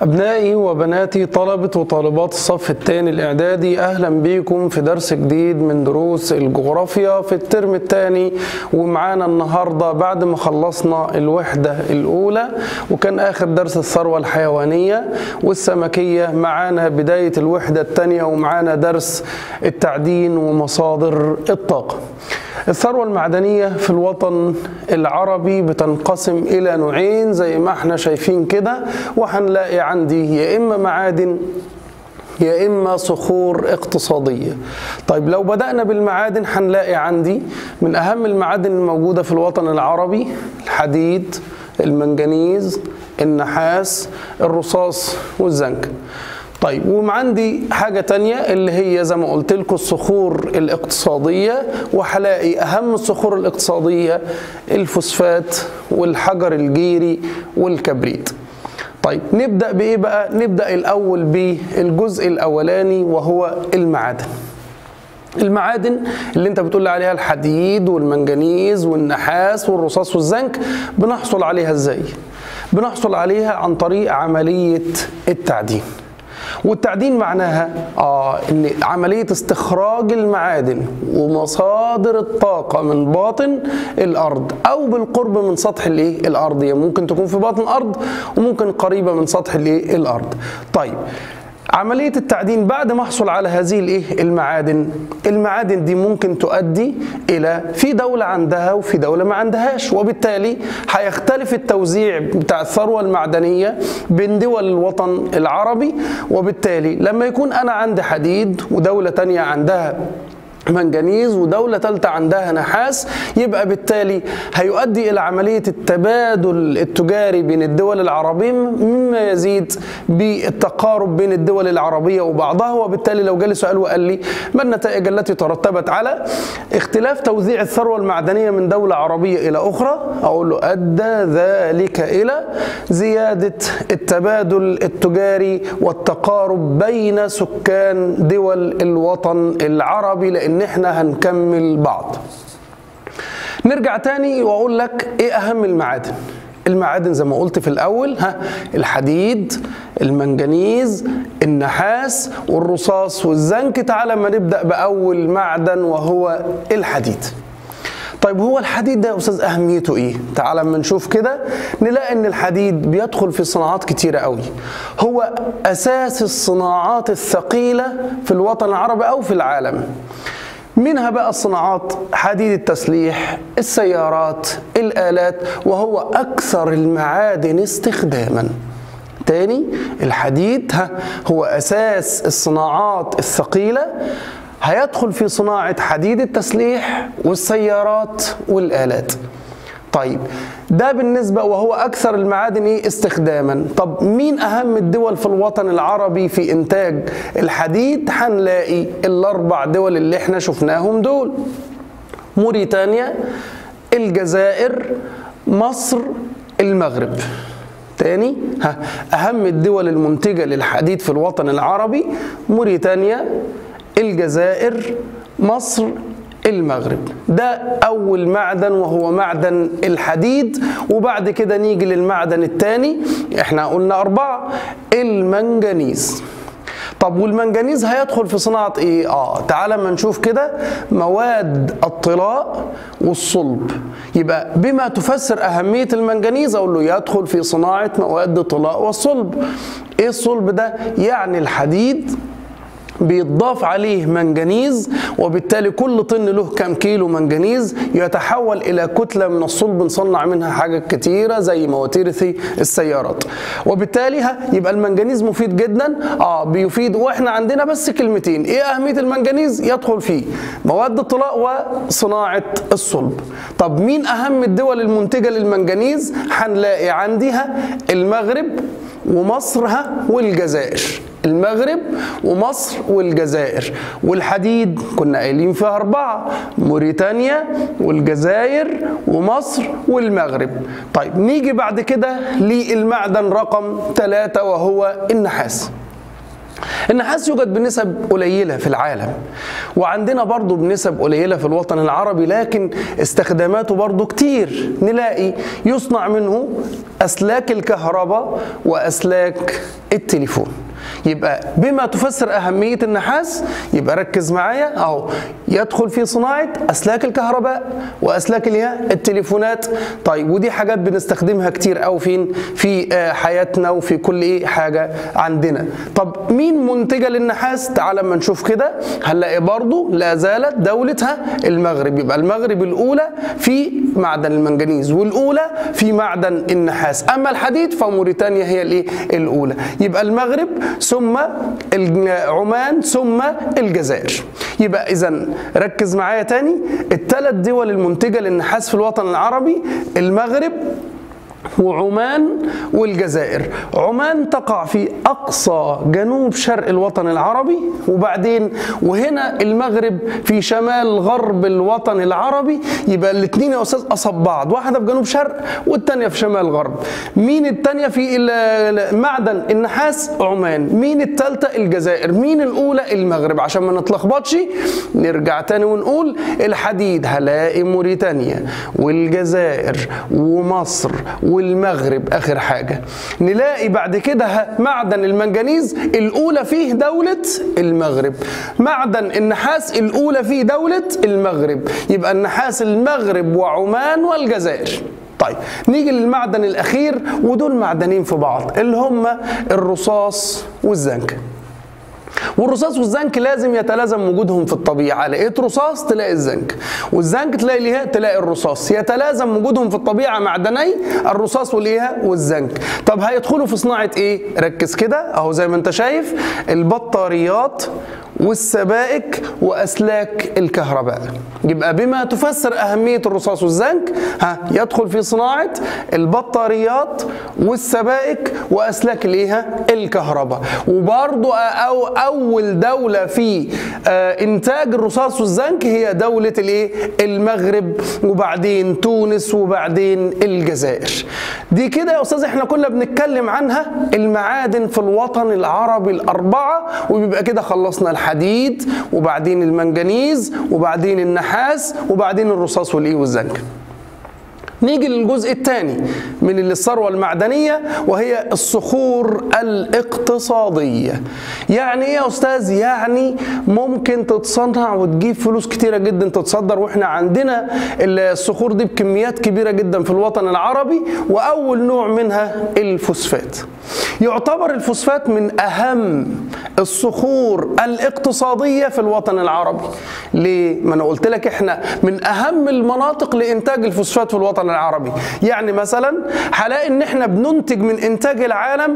أبنائي وبناتي طلبة وطالبات الصف الثاني الإعدادي أهلا بكم في درس جديد من دروس الجغرافيا في الترم الثاني ومعانا النهاردة بعد ما خلصنا الوحدة الأولى وكان آخر درس الثروة الحيوانية والسمكية معانا بداية الوحدة الثانية ومعانا درس التعدين ومصادر الطاقة الثروة المعدنية في الوطن العربي بتنقسم إلى نوعين زي ما احنا شايفين كده وهنلاقي عندي يا إما معادن يا إما صخور اقتصادية طيب لو بدأنا بالمعادن هنلاقي عندي من أهم المعادن الموجودة في الوطن العربي الحديد المنجنيز النحاس الرصاص والزنك طيب وعندي حاجة تانية اللي هي زي ما قلت لكم الصخور الاقتصادية وهلاقي أهم الصخور الاقتصادية الفوسفات والحجر الجيري والكبريت طيب نبدأ بإيه بقى؟ نبدأ الأول بالجزء الأولاني وهو المعادن المعادن اللي انت بتقول عليها الحديد والمنجنيز والنحاس والرصاص والزنك بنحصل عليها ازاي؟ بنحصل عليها عن طريق عملية التعدين والتعدين معناها اه ان عمليه استخراج المعادن ومصادر الطاقه من باطن الارض او بالقرب من سطح الايه الارض يعني ممكن تكون في باطن الارض وممكن قريبه من سطح الايه الارض طيب عملية التعدين بعد ما احصل على هذه الايه المعادن المعادن دي ممكن تؤدي الى في دولة عندها وفي دولة ما عندهاش وبالتالي هيختلف التوزيع بتاع الثروة المعدنية بين دول الوطن العربي وبالتالي لما يكون انا عندي حديد ودولة تانية عندها منجنيز ودولة ثالثة عندها نحاس يبقى بالتالي هيؤدي إلى عملية التبادل التجاري بين الدول العربية مما يزيد بالتقارب بين الدول العربية وبعضها وبالتالي لو جالي سؤال وقال لي ما النتائج التي ترتبت على اختلاف توزيع الثروة المعدنية من دولة عربية إلى أخرى أقول له أدى ذلك إلى زيادة التبادل التجاري والتقارب بين سكان دول الوطن العربي لأن ان احنا هنكمل بعض نرجع تاني واقول لك ايه اهم المعادن المعادن زي ما قلت في الاول ها الحديد المنجنيز النحاس والرصاص والزنك تعالى ما نبدا باول معدن وهو الحديد طيب هو الحديد ده يا استاذ اهميته ايه تعال اما نشوف كده نلاقي ان الحديد بيدخل في صناعات كتيره قوي هو اساس الصناعات الثقيله في الوطن العربي او في العالم منها بقى الصناعات حديد التسليح السيارات الآلات وهو أكثر المعادن استخداما تاني الحديد هو أساس الصناعات الثقيلة هيدخل في صناعة حديد التسليح والسيارات والآلات طيب ده بالنسبة وهو أكثر المعادن إيه استخداما طب مين أهم الدول في الوطن العربي في إنتاج الحديد هنلاقي الأربع دول اللي احنا شفناهم دول موريتانيا الجزائر مصر المغرب تاني ها أهم الدول المنتجة للحديد في الوطن العربي موريتانيا الجزائر مصر المغرب ده أول معدن وهو معدن الحديد وبعد كده نيجي للمعدن الثاني احنا قلنا أربعة المنجنيز طب والمنجنيز هيدخل في صناعة ايه؟ اه تعالى ما نشوف كده مواد الطلاء والصلب يبقى بما تفسر أهمية المنجنيز أقول له يدخل في صناعة مواد الطلاء والصلب ايه الصلب ده؟ يعني الحديد بيتضاف عليه منجنيز وبالتالي كل طن له كام كيلو منجنيز يتحول الى كتله من الصلب نصنع منها حاجات كتيره زي مواتير السيارات وبالتالي يبقى المنجنيز مفيد جدا اه بيفيد واحنا عندنا بس كلمتين ايه اهميه المنجنيز يدخل فيه مواد الطلاء وصناعه الصلب طب مين اهم الدول المنتجه للمنجنيز هنلاقي عندها المغرب ومصر والجزائر المغرب ومصر والجزائر والحديد كنا قايلين فيها أربعة موريتانيا والجزائر ومصر والمغرب طيب نيجي بعد كده للمعدن رقم ثلاثة وهو النحاس النحاس يوجد بنسب قليلة في العالم وعندنا برضو بنسب قليلة في الوطن العربي لكن استخداماته برضو كتير نلاقي يصنع منه أسلاك الكهرباء وأسلاك التليفون يبقى بما تفسر أهمية النحاس يبقى ركز معايا أهو يدخل في صناعة أسلاك الكهرباء وأسلاك اللي التليفونات طيب ودي حاجات بنستخدمها كتير أو فين في حياتنا وفي كل إيه حاجة عندنا طب مين منتجة للنحاس تعال اما نشوف كده هنلاقي برضو لا زالت دولتها المغرب يبقى المغرب الأولى في معدن المنجنيز والأولى في معدن النحاس أما الحديد فموريتانيا هي الإيه الأولى يبقى المغرب ثم عمان ثم الجزائر يبقى اذا ركز معايا تاني الثلاث دول المنتجه للنحاس في الوطن العربي المغرب وعمان والجزائر عمان تقع في أقصى جنوب شرق الوطن العربي وبعدين وهنا المغرب في شمال غرب الوطن العربي يبقى الاثنين يا أستاذ قصب بعض واحدة في جنوب شرق والتانية في شمال غرب مين التانية في معدن النحاس عمان مين التالتة الجزائر مين الأولى المغرب عشان ما نتلخبطش نرجع تاني ونقول الحديد هلاقي موريتانيا والجزائر ومصر والمغرب اخر حاجه نلاقي بعد كده معدن المنجنيز الاولى فيه دوله المغرب معدن النحاس الاولى فيه دوله المغرب يبقى النحاس المغرب وعمان والجزائر طيب نيجي للمعدن الاخير ودول معدنين في بعض اللي هم الرصاص والزنك والرصاص والزنك لازم يتلازم وجودهم في الطبيعه لقيت رصاص تلاقي الزنك والزنك تلاقي ليها تلاقي الرصاص يتلازم وجودهم في الطبيعه معدني الرصاص والايه والزنك طب هيدخلوا في صناعه ايه ركز كده اهو زي ما انت شايف البطاريات والسبائك واسلاك الكهرباء يبقى بما تفسر اهميه الرصاص والزنك ها يدخل في صناعه البطاريات والسبائك واسلاك الايه الكهرباء وبرضو أو اول دوله في انتاج الرصاص والزنك هي دوله الايه المغرب وبعدين تونس وبعدين الجزائر دي كده يا استاذ احنا كنا بنتكلم عنها المعادن في الوطن العربي الاربعه وبيبقى كده خلصنا الحديد وبعدين المنجنيز وبعدين النحاس وبعدين الرصاص والايه والزنك نيجي للجزء الثاني من الثروة المعدنية وهي الصخور الاقتصادية يعني ايه يا استاذ يعني ممكن تتصنع وتجيب فلوس كتيرة جدا تتصدر واحنا عندنا الصخور دي بكميات كبيرة جدا في الوطن العربي واول نوع منها الفوسفات يعتبر الفوسفات من اهم الصخور الاقتصادية في الوطن العربي ليه؟ ما انا قلت لك احنا من اهم المناطق لانتاج الفوسفات في الوطن العربي يعني مثلا هلاقي ان احنا بننتج من انتاج العالم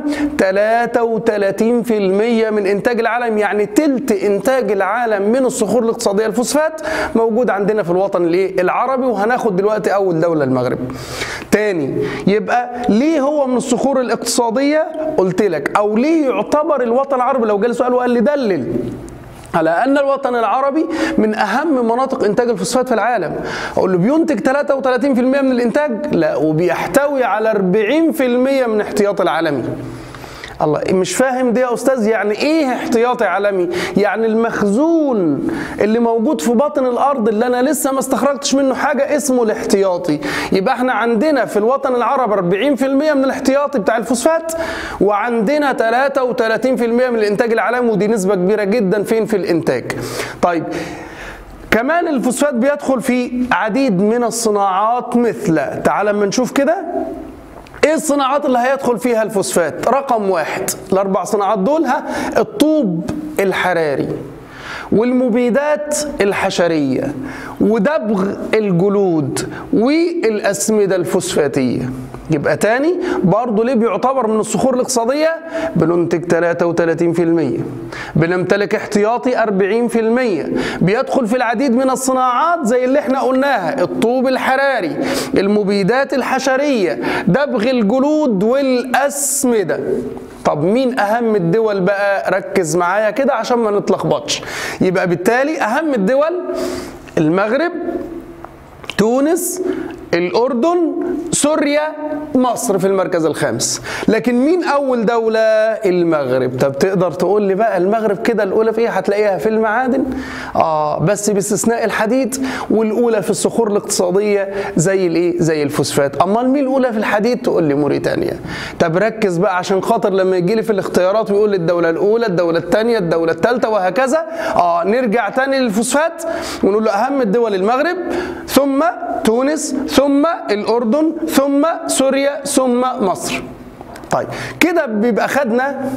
33% من انتاج العالم يعني تلت انتاج العالم من الصخور الاقتصاديه الفوسفات موجود عندنا في الوطن الايه العربي وهناخد دلوقتي اول دوله المغرب تاني يبقى ليه هو من الصخور الاقتصاديه قلت لك او ليه يعتبر الوطن العربي لو جالي سؤال وقال لي دلل على ان الوطن العربي من اهم مناطق انتاج الفوسفات في العالم اقول له بينتج 33% من الانتاج لا وبيحتوي على 40% من احتياط العالمي الله مش فاهم دي يا استاذ يعني ايه احتياطي عالمي يعني المخزون اللي موجود في باطن الارض اللي انا لسه ما استخرجتش منه حاجه اسمه الاحتياطي يبقى احنا عندنا في الوطن العربي 40% من الاحتياطي بتاع الفوسفات وعندنا 33% من الانتاج العالمي ودي نسبه كبيره جدا فين في الانتاج طيب كمان الفوسفات بيدخل في عديد من الصناعات مثل تعال اما نشوف كده ايه الصناعات اللي هيدخل فيها الفوسفات رقم واحد الاربع صناعات دول ها الطوب الحراري والمبيدات الحشرية ودبغ الجلود والأسمدة الفوسفاتية يبقى تاني برضه ليه بيعتبر من الصخور الاقتصادية بننتج 33% بنمتلك احتياطي 40% بيدخل في العديد من الصناعات زي اللي احنا قلناها الطوب الحراري المبيدات الحشرية دبغ الجلود والأسمدة طب مين اهم الدول بقى ركز معايا كده عشان ما نتلخبطش يبقى بالتالي اهم الدول المغرب تونس الأردن سوريا مصر في المركز الخامس لكن مين أول دولة المغرب طب تقدر تقول لي بقى المغرب كده الأولى في إيه هتلاقيها في المعادن آه بس باستثناء الحديد والأولى في الصخور الاقتصادية زي الإيه زي الفوسفات أمال مين الأولى في الحديد تقول لي موريتانيا طب ركز بقى عشان خاطر لما يجي لي في الاختيارات ويقول لي الدولة الأولى الدولة الثانية الدولة الثالثة وهكذا آه نرجع تاني للفوسفات ونقول له أهم الدول المغرب ثم تونس ثم الأردن ثم سوريا ثم مصر طيب كده بيبقى خدنا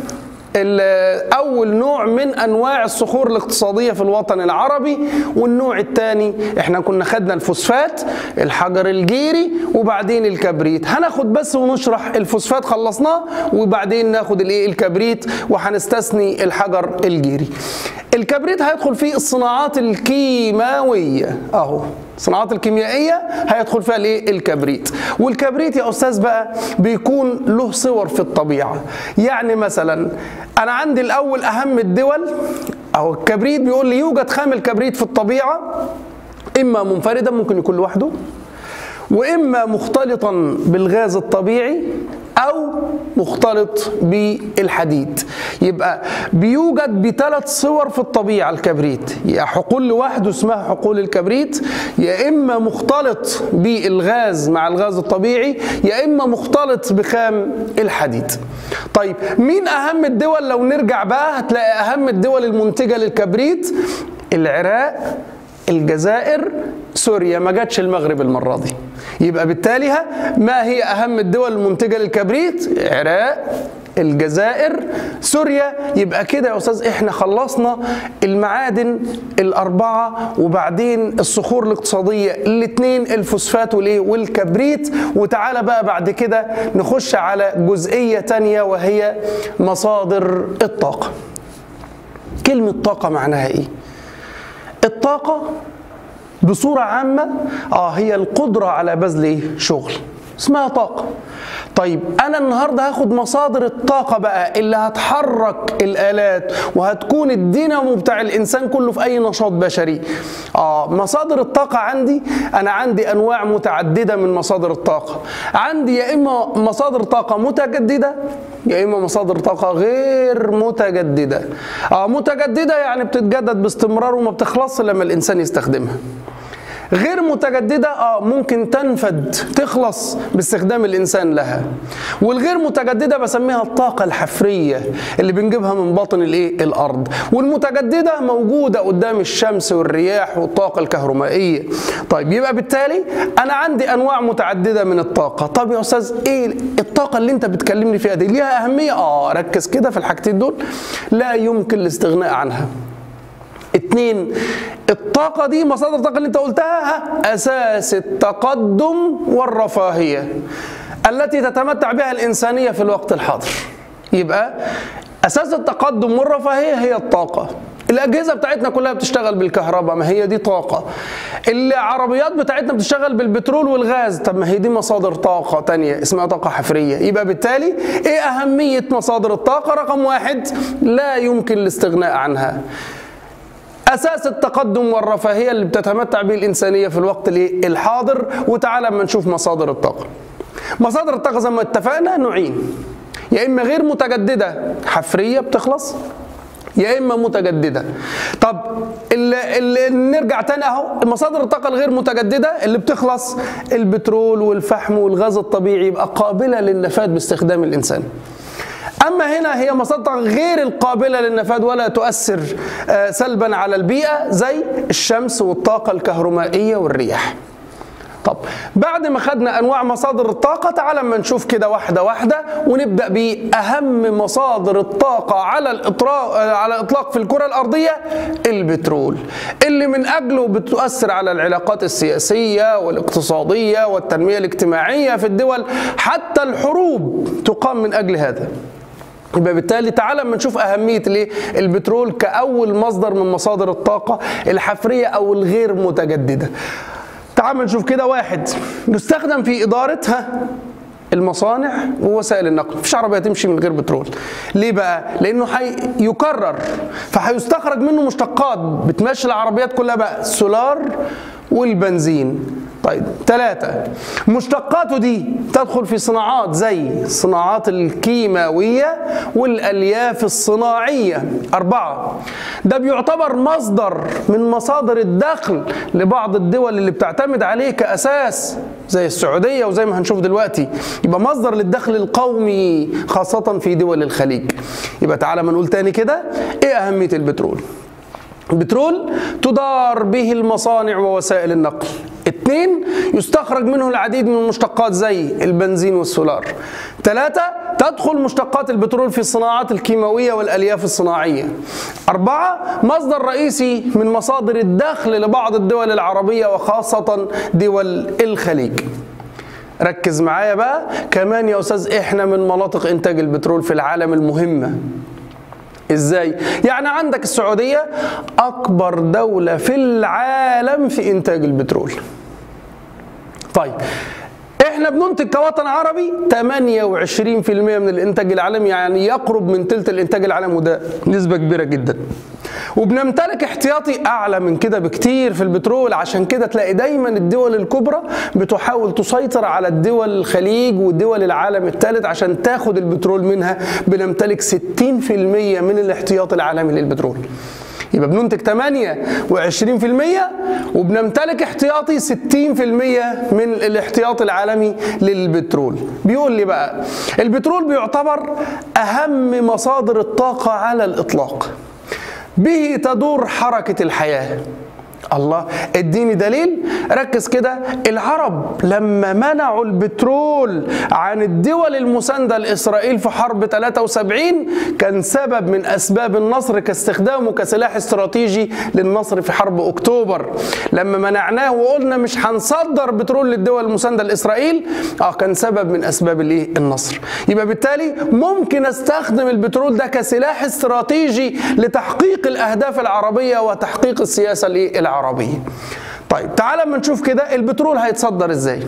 اول نوع من انواع الصخور الاقتصاديه في الوطن العربي والنوع الثاني احنا كنا خدنا الفوسفات الحجر الجيري وبعدين الكبريت هناخد بس ونشرح الفوسفات خلصناه وبعدين ناخد الايه الكبريت وهنستثني الحجر الجيري الكبريت هيدخل فيه الصناعات الكيماويه اهو الصناعات الكيميائيه هيدخل فيها الايه الكبريت والكبريت يا استاذ بقى بيكون له صور في الطبيعه يعني مثلا انا عندي الاول اهم الدول اهو الكبريت بيقول لي يوجد خام الكبريت في الطبيعه اما منفردا ممكن يكون لوحده واما مختلطا بالغاز الطبيعي او مختلط بالحديد يبقى بيوجد بثلاث صور في الطبيعه الكبريت يا حقول لوحده اسمها حقول الكبريت يا اما مختلط بالغاز مع الغاز الطبيعي يا اما مختلط بخام الحديد طيب مين اهم الدول لو نرجع بقى هتلاقي اهم الدول المنتجه للكبريت العراق الجزائر سوريا ما جاتش المغرب المره دي يبقى بالتالي ما هي اهم الدول المنتجه للكبريت العراق الجزائر سوريا يبقى كده يا استاذ احنا خلصنا المعادن الاربعه وبعدين الصخور الاقتصاديه الاثنين الفوسفات والايه والكبريت وتعالى بقى بعد كده نخش على جزئيه تانية وهي مصادر الطاقه كلمه طاقه معناها ايه الطاقة بصورة عامة اه هي القدرة على بذل شغل اسمها طاقة طيب انا النهارده هاخد مصادر الطاقه بقى اللي هتحرك الالات وهتكون الدينامو بتاع الانسان كله في اي نشاط بشري اه مصادر الطاقه عندي انا عندي انواع متعدده من مصادر الطاقه عندي يا اما مصادر طاقه متجدده يا اما مصادر طاقه غير متجدده اه متجدده يعني بتتجدد باستمرار وما بتخلصش لما الانسان يستخدمها غير متجددة اه ممكن تنفد تخلص باستخدام الإنسان لها والغير متجددة بسميها الطاقة الحفرية اللي بنجيبها من باطن الإيه الأرض والمتجددة موجودة قدام الشمس والرياح والطاقة الكهرومائية طيب يبقى بالتالي أنا عندي أنواع متعددة من الطاقة طب يا أستاذ إيه الطاقة اللي أنت بتكلمني فيها دي ليها أهمية اه ركز كده في الحاجتين دول لا يمكن الاستغناء عنها اتنين الطاقة دي مصادر الطاقة اللي انت قلتها أساس التقدم والرفاهية التي تتمتع بها الإنسانية في الوقت الحاضر يبقى أساس التقدم والرفاهية هي الطاقة الأجهزة بتاعتنا كلها بتشتغل بالكهرباء ما هي دي طاقة العربيات بتاعتنا بتشتغل بالبترول والغاز طب ما هي دي مصادر طاقة تانية اسمها طاقة حفرية يبقى بالتالي ايه أهمية مصادر الطاقة رقم واحد لا يمكن الاستغناء عنها اساس التقدم والرفاهيه اللي بتتمتع به الانسانيه في الوقت الحاضر وتعالى اما نشوف مصادر الطاقه مصادر الطاقه زي ما اتفقنا نوعين يا اما غير متجدده حفريه بتخلص يا اما متجدده طب اللي اللي نرجع تاني اهو مصادر الطاقه الغير متجدده اللي بتخلص البترول والفحم والغاز الطبيعي يبقى قابله للنفاذ باستخدام الانسان اما هنا هي مصادر غير القابله للنفاذ ولا تؤثر سلبا على البيئه زي الشمس والطاقه الكهرومائيه والرياح طب بعد ما خدنا انواع مصادر الطاقه تعال اما نشوف كده واحده واحده ونبدا باهم مصادر الطاقه على الاطلاق على الاطلاق في الكره الارضيه البترول اللي من اجله بتؤثر على العلاقات السياسيه والاقتصاديه والتنميه الاجتماعيه في الدول حتى الحروب تقام من اجل هذا يبقى بالتالي تعالى اما نشوف اهميه الايه البترول كاول مصدر من مصادر الطاقه الحفريه او الغير متجدده تعال نشوف كده واحد يستخدم في ادارتها المصانع ووسائل النقل مفيش عربيه تمشي من غير بترول ليه بقى لانه حي يكرر فهيستخرج منه مشتقات بتمشي العربيات كلها بقى سولار والبنزين طيب ثلاثة مشتقاته دي تدخل في صناعات زي الصناعات الكيماوية والألياف الصناعية أربعة ده بيعتبر مصدر من مصادر الدخل لبعض الدول اللي بتعتمد عليه كأساس زي السعودية وزي ما هنشوف دلوقتي يبقى مصدر للدخل القومي خاصة في دول الخليج يبقى تعالى ما نقول تاني كده ايه أهمية البترول البترول تدار به المصانع ووسائل النقل اثنين يستخرج منه العديد من المشتقات زي البنزين والسولار ثلاثة تدخل مشتقات البترول في الصناعات الكيماوية والألياف الصناعية أربعة مصدر رئيسي من مصادر الدخل لبعض الدول العربية وخاصة دول الخليج ركز معايا بقى كمان يا أستاذ إحنا من مناطق إنتاج البترول في العالم المهمة ازاي يعني عندك السعوديه اكبر دوله في العالم في انتاج البترول طيب احنا بننتج كوطن عربي 28% من الانتاج العالمي يعني يقرب من ثلث الانتاج العالمي وده نسبه كبيره جدا وبنمتلك احتياطي اعلى من كده بكتير في البترول عشان كده تلاقي دايما الدول الكبرى بتحاول تسيطر على الدول الخليج ودول العالم الثالث عشان تاخد البترول منها بنمتلك 60% من الاحتياطي العالمي للبترول يبقى بننتج 28% وبنمتلك احتياطي 60% من الاحتياطي العالمي للبترول بيقول لي بقى البترول بيعتبر اهم مصادر الطاقه على الاطلاق به تدور حركه الحياه الله اديني دليل ركز كده العرب لما منعوا البترول عن الدول المساندة لإسرائيل في حرب 73 كان سبب من أسباب النصر كاستخدامه كسلاح استراتيجي للنصر في حرب أكتوبر لما منعناه وقلنا مش هنصدر بترول للدول المساندة لإسرائيل اه كان سبب من أسباب الايه النصر يبقى بالتالي ممكن استخدم البترول ده كسلاح استراتيجي لتحقيق الأهداف العربية وتحقيق السياسة العربية العربية طيب تعال اما نشوف كده البترول هيتصدر ازاي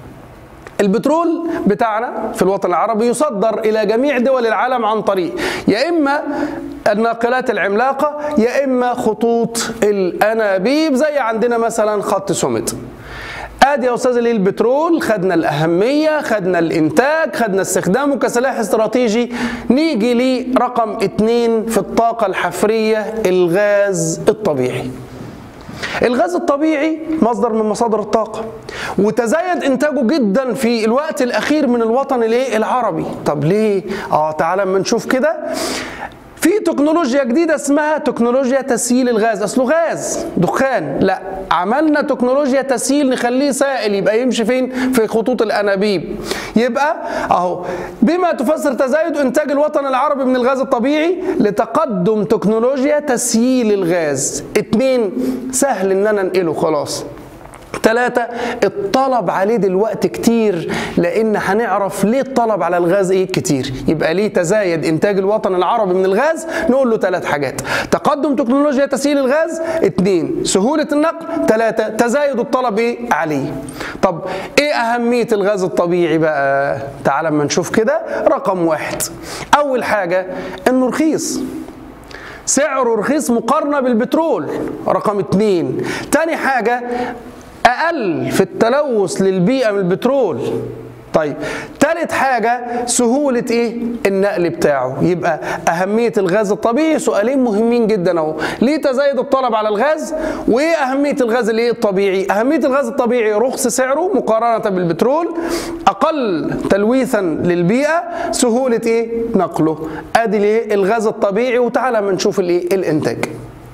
البترول بتاعنا في الوطن العربي يصدر الى جميع دول العالم عن طريق يا اما الناقلات العملاقه يا اما خطوط الانابيب زي عندنا مثلا خط سومت ادي يا استاذ ليه البترول خدنا الاهميه خدنا الانتاج خدنا استخدامه كسلاح استراتيجي نيجي لرقم اتنين في الطاقه الحفريه الغاز الطبيعي الغاز الطبيعي مصدر من مصادر الطاقة وتزايد إنتاجه جدا في الوقت الأخير من الوطن الايه العربي طب ليه؟ آه تعالى اما نشوف كده في تكنولوجيا جديدة اسمها تكنولوجيا تسييل الغاز أصله غاز دخان لا عملنا تكنولوجيا تسييل نخليه سائل يبقى يمشي فين في خطوط الأنابيب يبقى أهو بما تفسر تزايد إنتاج الوطن العربي من الغاز الطبيعي لتقدم تكنولوجيا تسييل الغاز اتنين سهل إن أنا أنقله خلاص ثلاثة الطلب عليه دلوقتي كتير لأن هنعرف ليه الطلب على الغاز إيه كتير يبقى ليه تزايد إنتاج الوطن العربي من الغاز نقول له ثلاث حاجات تقدم تكنولوجيا تسييل الغاز اثنين سهولة النقل ثلاثة تزايد الطلب إيه عليه طب إيه أهمية الغاز الطبيعي بقى تعال اما نشوف كده رقم واحد أول حاجة إنه رخيص سعره رخيص مقارنة بالبترول رقم اتنين تاني حاجة أقل في التلوث للبيئة من البترول طيب تالت حاجة سهولة ايه النقل بتاعه يبقى أهمية الغاز الطبيعي سؤالين مهمين جدا اهو ليه تزايد الطلب على الغاز وايه أهمية الغاز الايه الطبيعي أهمية الغاز الطبيعي رخص سعره مقارنة بالبترول أقل تلويثا للبيئة سهولة ايه نقله ادي الايه الغاز الطبيعي وتعالى ما نشوف الايه الانتاج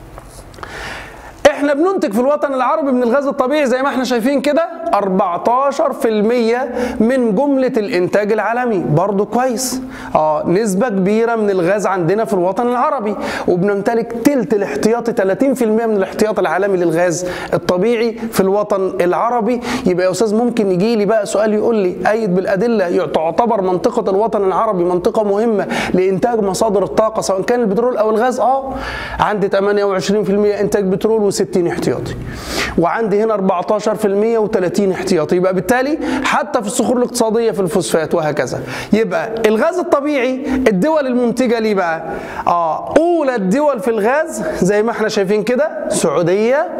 احنا بننتج في الوطن العربي من الغاز الطبيعي زي ما احنا شايفين كده 14% من جملة الانتاج العالمي برضو كويس اه نسبة كبيرة من الغاز عندنا في الوطن العربي وبنمتلك تلت الاحتياطي 30% من الاحتياط العالمي للغاز الطبيعي في الوطن العربي يبقى يا استاذ ممكن يجي لي بقى سؤال يقول لي ايد بالادله تعتبر منطقه الوطن العربي منطقه مهمه لانتاج مصادر الطاقه سواء كان البترول او الغاز اه عندي 28% انتاج بترول و60 احتياطي وعندي هنا 14% و30 احتياطي يبقى بالتالي حتى في الصخور الاقتصاديه في الفوسفات وهكذا يبقى الغاز الطبيعي الدول المنتجه ليه بقى اه اولى الدول في الغاز زي ما احنا شايفين كده السعوديه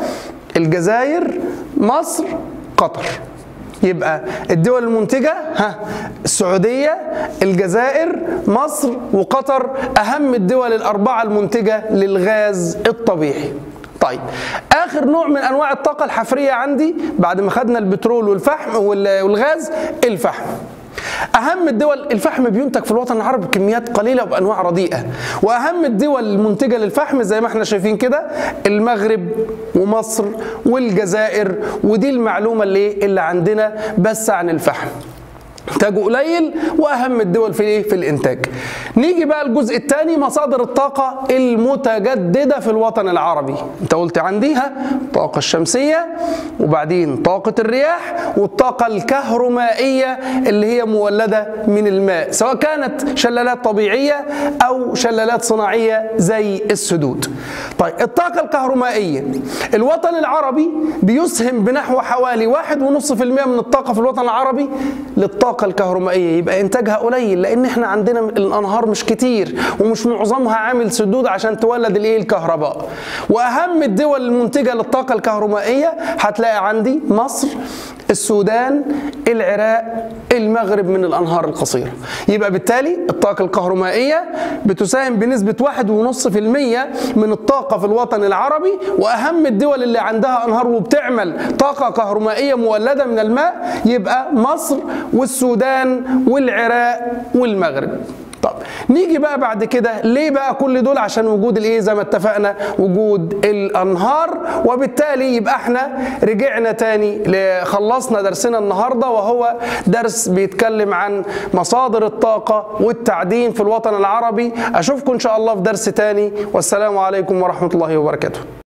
الجزائر مصر قطر يبقى الدول المنتجة ها السعودية الجزائر مصر وقطر أهم الدول الأربعة المنتجة للغاز الطبيعي طيب اخر نوع من انواع الطاقه الحفريه عندي بعد ما خدنا البترول والفحم والغاز الفحم اهم الدول الفحم بينتج في الوطن العربي بكميات قليله وبانواع رديئه واهم الدول المنتجه للفحم زي ما احنا شايفين كده المغرب ومصر والجزائر ودي المعلومه اللي اللي عندنا بس عن الفحم انتاجه قليل واهم الدول في ايه في الانتاج نيجي بقى الجزء الثاني مصادر الطاقه المتجدده في الوطن العربي انت قلت عنديها الطاقه الشمسيه وبعدين طاقه الرياح والطاقه الكهرومائيه اللي هي مولده من الماء سواء كانت شلالات طبيعيه او شلالات صناعيه زي السدود طيب الطاقه الكهرومائيه الوطن العربي بيسهم بنحو حوالي 1.5% من الطاقه في الوطن العربي للطاقه الطاقة الكهرومائية يبقى إنتاجها قليل لأن إحنا عندنا الأنهار مش كتير ومش معظمها عامل سدود عشان تولد الإيه الكهرباء وأهم الدول المنتجة للطاقة الكهرومائية هتلاقي عندي مصر السودان العراق المغرب من الأنهار القصيرة يبقى بالتالي الطاقة الكهرومائية بتساهم بنسبة 1.5% من الطاقة في الوطن العربي وأهم الدول اللي عندها أنهار وبتعمل طاقة كهرومائية مولدة من الماء يبقى مصر والسودان والعراق والمغرب طب نيجي بقى بعد كده ليه بقى كل دول عشان وجود الايه زي ما اتفقنا وجود الانهار وبالتالي يبقى احنا رجعنا تاني خلصنا درسنا النهارده وهو درس بيتكلم عن مصادر الطاقه والتعدين في الوطن العربي اشوفكم ان شاء الله في درس تاني والسلام عليكم ورحمه الله وبركاته